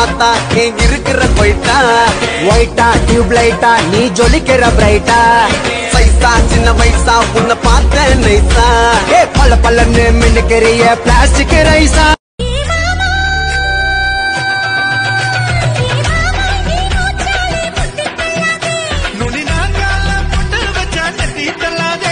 பார்த்தா ஏன் இருக்கிற போயிட்டா ஒயிட்டா டியூப் லைட்டா நீ ஜொலிக்கிற பிரைட்டா சைஸா சின்ன வயசா உன்னை பார்த்த நைஸா ஏ பல்ல பல்லன்னு மின்னுக்கிறிய பிளாஸ்டிக் ரைஸா நுனி நாங்கால புட்டு வச்சா தட்டி தள்ளாதே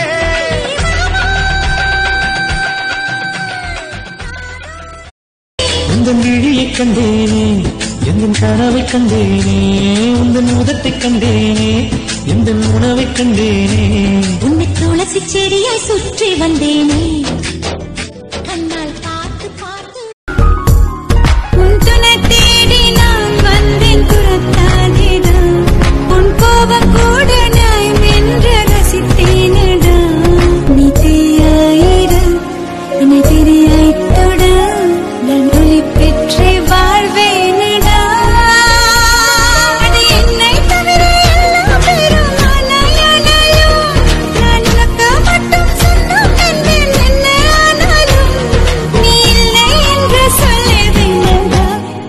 உந்தன் விழியைக் கண்டேனே எந்தன் கனவைக் கண்டேனே உந்தன் முகத்தைக் கண்டேனே எந்தன் உணவைக் கண்டேனே உன்னை துளசி செடியாய் சுற்றி வந்தேனே கண்ணால் பார்த்து பார்த்து உன் துணை தேடி நான் வந்தேன் துரத்தாதேடா உன் கோபம் கூட நான் வென்று ரசித்தேனடா நீ தீயாயிடு என்னை திரியாய் தொட நான் ஒளி பெற்றே வாழ்வேனடா அது என்னை தவிர எல்லா பேரும் அலையலையும் நான் உனக்கு மட்டும் சொந்தம் என்பேன் என்ன ஆனாலும் நீ இல்லை என்று சொல்லுவேனடா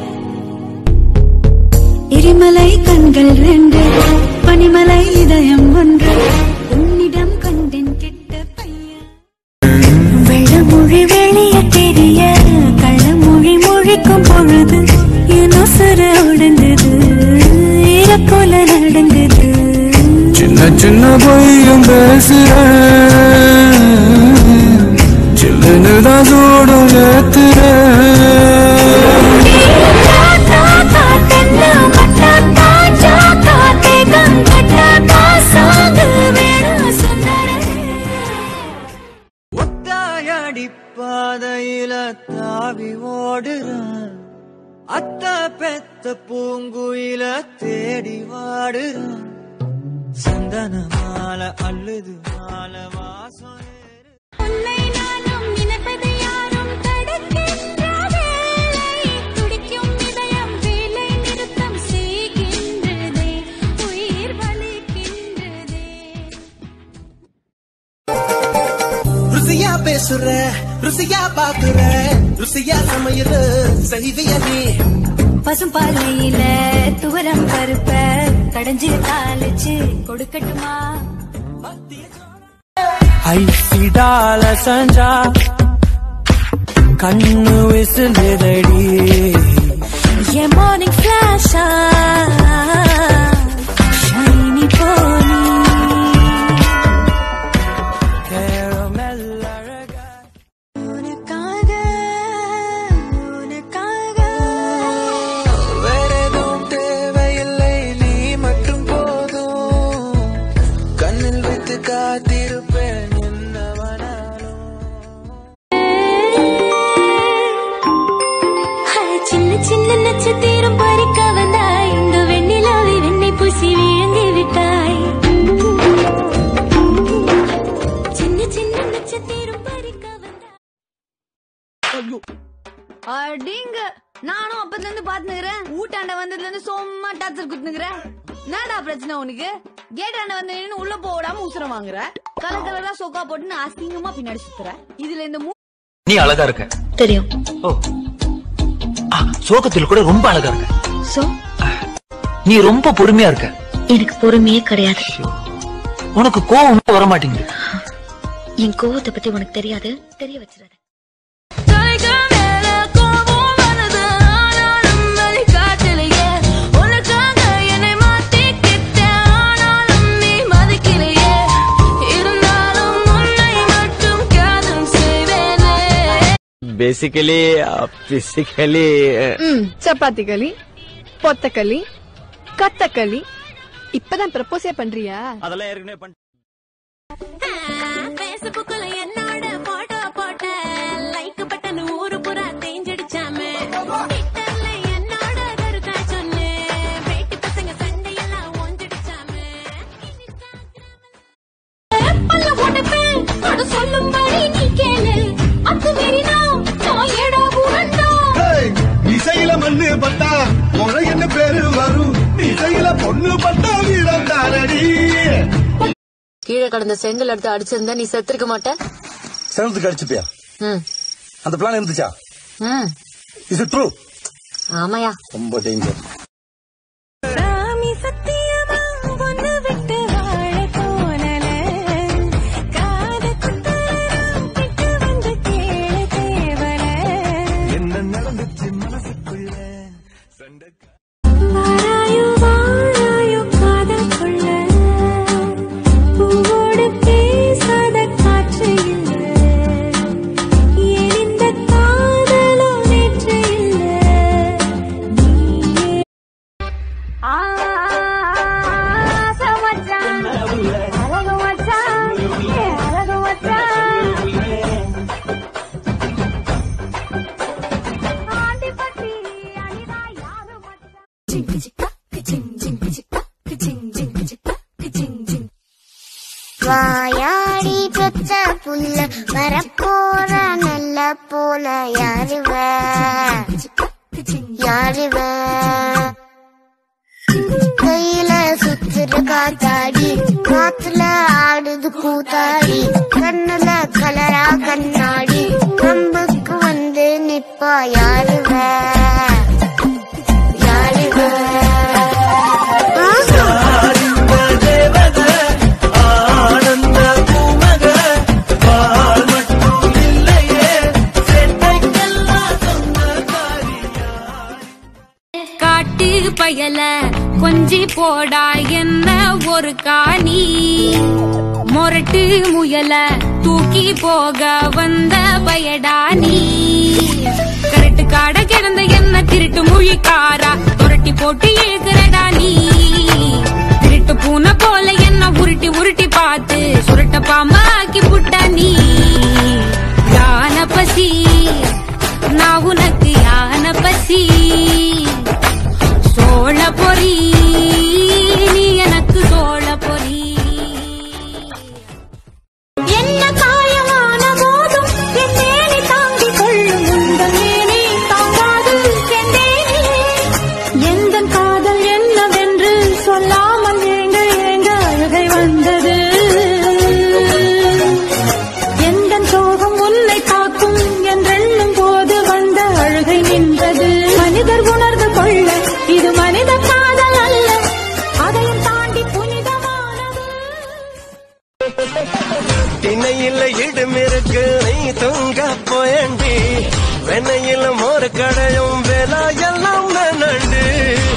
எரிமலை கண்கள் ரெண்டு பனிமலை இதயம் ஒன்று உன்னிடம் கண்டேன் கெட்ட பையன் வெள்ளமொழி வெளிய தெரிய கள்ளமொழி மொழிக்கும் பொழுது என் உசுறு உடந்தது இறப்போல நடந்தது சின்ன சின்ன பொய்யும் பேசுற சில்லுன்னு தான் சூடும் ஏத்துற ஒத்தாயடி பாதையில தாவி ஓடுறான் அத்த பெத்த பூங்குயில தேடி வாடுறான் சந்தன மாலை அள்ளுது மாலை வாசம் ஏறு. உன்னை நானும் நினைப்பது யாரும் தடுக்கின்ற வேளை துடிக்கும் இதயம் வேலை நிறுத்தம் செய்கின்றதே உயிர் வலிக்கின்றதே ருசியா பேசுற ருசியா பாக்குற ருசியா சமையல் செய்விய நீ பசும்பாலையில துவரம் பருப்ப கடைஞ்சு தாளிச்சு கொடுக்கட்டுமா ஐசிடால சஞ்சா கண்ணு விசிலுதடி என் மார்னிங் ஃபிளாஷா ஷைனி போனி கேரமெல் அழகா உனக்காக உனக்காக வேற எதுவும் தேவையில்லை நீ மட்டும் போதும் கண்ணில் வைத்து காத்திருப்பேன் என்னவனாலும் ஹாய், சின்ன சின்ன நட்சத்திரம் பறிக்க வந்தாய் இந்த வெண்ணிலாவை வெண்ணை பூசி விழுங்கி விட்டாய் சின்ன சின்ன நட்சத்திரம் பறிக்க வந்தாய் அடிங்க நானும் அப்பத்துல இருந்து பாத்துனுக்குறேன் ஊட்டாண்ட வந்ததுல இருந்து சும்மா டாச்சர் குத்துனுக்குறேன் என்னடா பிரச்சனை உனக்கு கேட்டாண்ட வந்து நின்னு உள்ள போடாம உசுரம் வாங்குற கலர் கலரா சொக்கா போட்டுன்னு அசிங்கமா பின்னாடி சுத்துற இதுல இந்த மூ நீ அழகா இருக்க தெரியும் ஓ ஆ, சோகத்தில் கூட ரொம்ப அழகா இருக்க சோ நீ ரொம்ப பொறுமையா இருக்க எனக்கு பொறுமையே கிடையாது உனக்கு கோவமே வர மாட்டேங்குது என் கோவத்தை பத்தி உனக்கு தெரியாது தெரிய வச்சிடாத பேசிக்கலி பிசிக்கலி சப்பாத்தி களி பொத்தக்களி கத்தக்களி இப்பதான் ப்ரப்போஸே பண்றியா அதெல்லாம் ஏற்கனவே பண்ண பேஸ்புக்ல என்னோட போட்டோ போட்ட லைக் பட்டன் ஊரு புறா தேஞ்சடிச்சாமே ட்விட்டர்ல என்னோட கருத்தா சொன்னு பேட்டி பசங்க சண்டையெல்லாம் ஒஞ்சிடிச்சாமே பல்ல உடைப்பேன் அட சொல்லும்படி நீ கேளு அத்துமீறினா நான் ஏடா புரண்டா இசையில மண்ணு பட்டா முறை என்ன பேரு வரும் இசையில பொண்ணு பட்டா வீரம் தானடி கீழே கடந்த செங்கல் எடுத்து அடிச்சிருந்தா நீ செத்துருக்க மாட்ட செவன்த்துக்கு அடிச்சுப்பியா ம் அந்த பிளான் இருந்துச்சா ம் இஸ் ட்ரூ ஆமாயா ரொம்ப டேஞ்சர் சாமி சத்தியமா பொண்ணு விட்டு வாழ தோணல காத குத்தலாம் கிட்ட வந்து கேள தேவல என்ன நடந்துச்சு மனசுக்குள்ள சண்டை வாராயோ வாராயோ காதல் கொள்ள பூவோடு பேசாத காற்று இல்லை ஏன் இந்த காதலோ நேற்று இல்லை நீயே ஆசை மச்சான் அழகு மச்சான் ஏ அழகு மச்சான் ஆண்டி பட்டி அனிதா யாரு மச்சான் வாயாடி பெற்ற புல்ல வரப்போற நல்ல போல யாருவ யாருவ கையில சுத்துற காத்தாடி காத்துல ஆடுது கூத்தாடி கண்ணுல கலரா கண்ணாடி கம்புக்கு வந்து நிப்பா யாருவ யாருவ ஆனந்த பூமக பால் மட்டும் இல்லையே சென்னைக்கெல்லாம் சொந்தக்காரி காட்டு பயல கொஞ்சி போடா என்ன ஒரு காணி மொரட்டு முயல தூக்கி போக வந்த பயடா நீ கரட்டு காட கிடந்த என்ன திருட்டு முழிக்காரா துரட்டி போட்டு இழுக்கிறடா நீ திருட்டு பூனை போல என்ன உருட்டி உருட்டி பார்த்து சுருட்ட பாம்பா ஆக்கி புட்ட நீ யான பசி நான் உனக்கு யான பசி சோழ பொறி நீ எனக்கு சோழ பொறி என்ன காயமான போதும் என் மேனி தாங்கிக் கொள்ளும் உந்தன் மேனி தாங்காது செந்தேனே எந்த காதல் என்னவென்று சொல்லாமல் ஏங்க ஏங்க அழுகை வந்தது எந்த சோகம் உன்னை தாக்கும் என்றெண்ணும் போது வந்த அழுகை நின்றது மனிதர் உணர்ந்து கொள்ள இது மனித காதல் அல்ல அதையும் தாண்டி புனிதமானது திணையில இடுமிருக்கு நீ தூங்க போயண்டி வெண்ணையில மோர் கடையும் வேலா எல்லாம் நண்டு